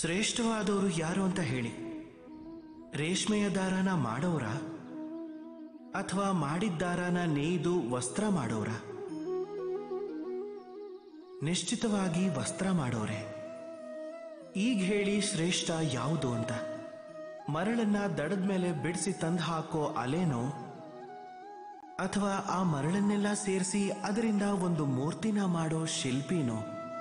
ಶ್ರೇಷ್ಠವಾದವರು ಯಾರು ಅಂತ ಹೇಳಿ ರೇಷ್ಮೆಯ ದಾರನ ಮಾಡೋರ ಅಥವಾ ಮಾಡಿದ್ದಾರನ ನೇಯ್ದು ವಸ್ತ್ರ ಮಾಡೋರ ನಿಶ್ಚಿತವಾಗಿ ವಸ್ತ್ರ ಮಾಡೋರೆ ಈಗ ಹೇಳಿ ಶ್ರೇಷ್ಠ ಯಾವುದು ಅಂತ ಮರಳನ್ನ ದಡದ ಮೇಲೆ ಬಿಡಿಸಿ ತಂದು ಹಾಕೋ ಅಲೆನೋ ಅಥವಾ ಆ ಮರಳನ್ನೆಲ್ಲ ಸೇರಿಸಿ ಅದರಿಂದ ಒಂದು ಮೂರ್ತಿನ ಮಾಡೋ ಶಿಲ್ಪಿನೋ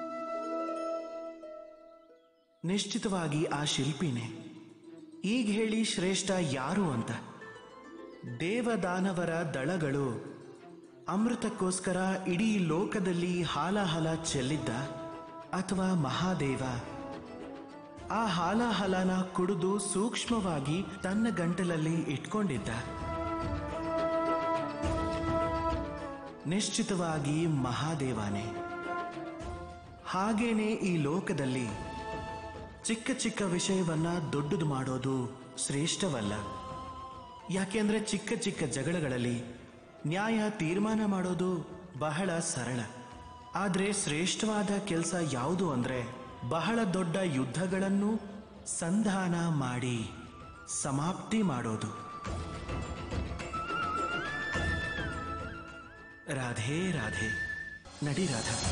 ನಿಶ್ಚಿತವಾಗಿ ಆ ಶಿಲ್ಪಿನೇ ಈಗ ಹೇಳಿ ಶ್ರೇಷ್ಠ ಯಾರು ಅಂತ ದೇವದಾನವರ ದಳಗಳು ಅಮೃತಕ್ಕೋಸ್ಕರ ಇಡೀ ಲೋಕದಲ್ಲಿ ಹಾಲಾಹಲ ಚೆಲ್ಲಿದ್ದ ಅಥವಾ ಮಹಾದೇವ ಆ ಹಾಲಾಹಲನ ಕುಡಿದು ಸೂಕ್ಷ್ಮವಾಗಿ ತನ್ನ ಗಂಟಲಲ್ಲಿ ಇಟ್ಕೊಂಡಿದ್ದ ನಿಶ್ಚಿತವಾಗಿ ಮಹಾದೇವನೇ ಹಾಗೇನೆ ಈ ಲೋಕದಲ್ಲಿ ಚಿಕ್ಕ ಚಿಕ್ಕ ವಿಷಯವನ್ನ ದೊಡ್ಡದು ಮಾಡೋದು ಶ್ರೇಷ್ಠವಲ್ಲ ಯಾಕೆಂದ್ರೆ ಚಿಕ್ಕ ಚಿಕ್ಕ ಜಗಳಗಳಲ್ಲಿ ನ್ಯಾಯ ತೀರ್ಮಾನ ಮಾಡೋದು ಬಹಳ ಸರಳ ಆದರೆ ಶ್ರೇಷ್ಠವಾದ ಕೆಲಸ ಯಾವುದು ಅಂದ್ರೆ ಬಹಳ ದೊಡ್ಡ ಯುದ್ಧಗಳನ್ನು ಸಂಧಾನ ಮಾಡಿ ಸಮಾಪ್ತಿ ಮಾಡೋದು ರಾಧೆ ರಾಧೆ ನಡಿ ರಾಧ